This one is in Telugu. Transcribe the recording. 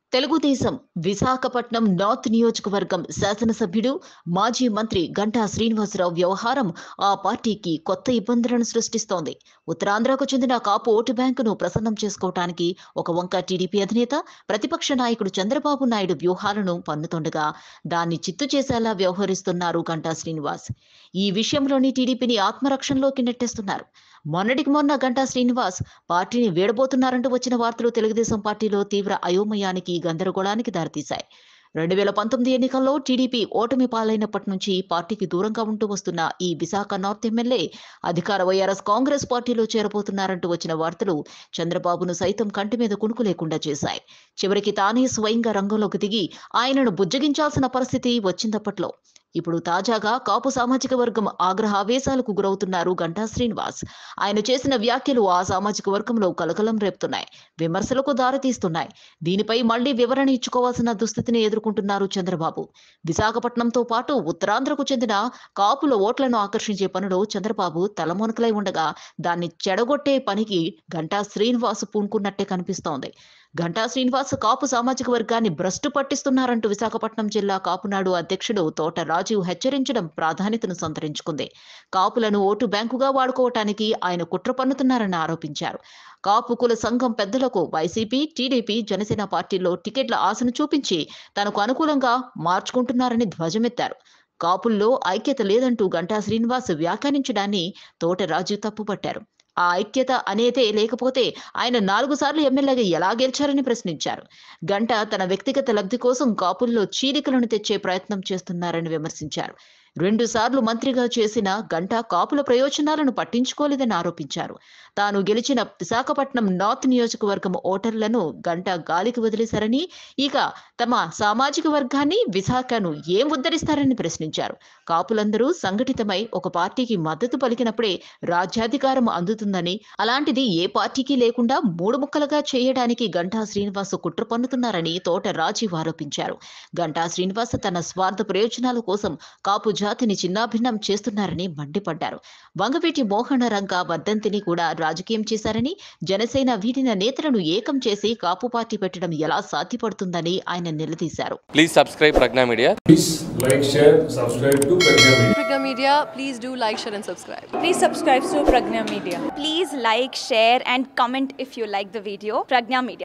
తెలుగుదేశం విశాఖపట్నం నార్త్ నియోజకవర్గం శాసనసభ్యుడు మాజీ మంత్రి గంటా శ్రీనివాసరావు వ్యవహారం ఆ పార్టీకి కొత్త ఇబ్బందులను సృష్టిస్తోంది ఉత్తరాంధ్రకు చెందిన కాపు ఓటు బ్యాంకును ప్రసన్నం చేసుకోవటానికి ఒక వంక టీడీపీ అధినేత ప్రతిపక్ష నాయకుడు చంద్రబాబు నాయుడు వ్యూహాలను పన్నుతుండగా దాన్ని చిత్తు చేసేలా వ్యవహరిస్తున్నారు గంటా శ్రీనివాస్ ఈ విషయంలోని టీడీపీని ఆత్మరక్షణలోకి నెట్టేస్తున్నారు మొన్నటికి మొన్న గంటా శ్రీనివాస్ పార్టీని వీడబోతున్నారంటూ వచ్చిన వార్తలు తెలుగుదేశం పార్టీలో తీవ్ర అయోమయానికి గందరగోళానికి దారితీశాయి రెండు వేల పంతొమ్మిది ఎన్నికల్లో టీడీపీ ఓటమి పాలైనప్పటి నుంచి పార్టీకి దూరంగా ఉంటూ వస్తున్న ఈ విశాఖ నార్త్ ఎమ్మెల్యే అధికార వైఆర్ఎస్ కాంగ్రెస్ పార్టీలో చేరబోతున్నారంటూ వచ్చిన వార్తలు చంద్రబాబును సైతం కంటి మీద కునుకు లేకుండా చేశాయి చివరికి తానే స్వయంగా రంగంలోకి దిగి ఆయనను బుజ్జగించాల్సిన పరిస్థితి వచ్చిందప్పట్లో ఇప్పుడు తాజాగా కాపు సామాజిక వర్గం ఆగ్రహావేశాలకు గురవుతున్నారు గంటా శ్రీనివాస్ ఆయన చేసిన వ్యాఖ్యలు ఆ సామాజిక వర్గంలో కలకలం రేపుతున్నాయి విమర్శలకు దారితీస్తున్నాయి దీనిపై మళ్లీ వివరణ ఇచ్చుకోవాల్సిన దుస్థితిని ఎదుర్కొంటున్నారు చంద్రబాబు విశాఖపట్నంతో పాటు ఉత్తరాంధ్రకు చెందిన కాపుల ఓట్లను ఆకర్షించే పనిలో చంద్రబాబు తలమునకలై ఉండగా దాన్ని చెడగొట్టే పనికి గంటా శ్రీనివాస్ పూనుకున్నట్టే కనిపిస్తోంది గంటా శ్రీనివాస్ కాపు సామాజిక వర్గాన్ని భ్రష్టు పట్టిస్తున్నారంటూ విశాఖపట్నం జిల్లా కాపునాడు అధ్యక్షుడు తోట రాజీవ్ హెచ్చరించడం ప్రాధాన్యతను సంతరించుకుంది కాపులను ఓటు బ్యాంకుగా వాడుకోవటానికి ఆయన కుట్ర పన్నుతున్నారని ఆరోపించారు కాపు కుల సంఘం పెద్దలకు వైసీపీ టీడీపీ జనసేన పార్టీల్లో టికెట్ల ఆశను చూపించి తనకు అనుకూలంగా మార్చుకుంటున్నారని ధ్వజమెత్తారు కాపుల్లో ఐక్యత లేదంటూ గంటా శ్రీనివాస్ వ్యాఖ్యానించడాన్ని తోట రాజు తప్పుపట్టారు ఆ ఐక్యత అనేదే లేకపోతే ఆయన నాలుగు సార్లు ఎమ్మెల్యేగా ఎలా గెలిచారని ప్రశ్నించారు గంట తన వ్యక్తిగత లబ్ధి కోసం కాపుల్లో చీలికలను తెచ్చే ప్రయత్నం చేస్తున్నారని విమర్శించారు రెండు సార్లు మంత్రిగా చేసిన గంట కాపుల ప్రయోజనాలను పట్టించుకోలేదని ఆరోపించారు తాను గెలిచిన విశాఖపట్నం నార్త్ నియోజకవర్గం ఓటర్లను గంట గాలికి వదిలేశారని ఇక తమ సామాజిక వర్గాన్ని విశాఖను ఏం ఉద్ధరిస్తారని ప్రశ్నించారు కాపులందరూ సంఘటితమై ఒక పార్టీకి మద్దతు పలికినప్పుడే రాజ్యాధికారం అందుతుందని అలాంటిది ఏ పార్టీకి లేకుండా మూడు ముక్కలుగా చేయడానికి గంటా శ్రీనివాస్ కుట్ర పన్నుతున్నారని తోట రాజీవ్ ఆరోపించారు గంటా శ్రీనివాస్ తన స్వార్థ ప్రయోజనాల కోసం కాపు జాతిని చిన్నాభిన్నం చేస్తున్నారని మండిపడ్డారు వంగవీటి మోహన రంగ వర్ధంతిని కూడా రాజకీయం చేశారని జనసేన వీడిన నేతలను ఏకం చేసి కాపు పార్టీ పెట్టడం ఎలా సాధ్యపడుతుందని ఆయన నిలదీశారు Please subscribe Pragna Media. Please like, share, subscribe to Pragya Media. Pragya Media, please do like, share, and subscribe. Please subscribe to Pragna Media. Please like, share, and comment if you like the video. Pragna Media.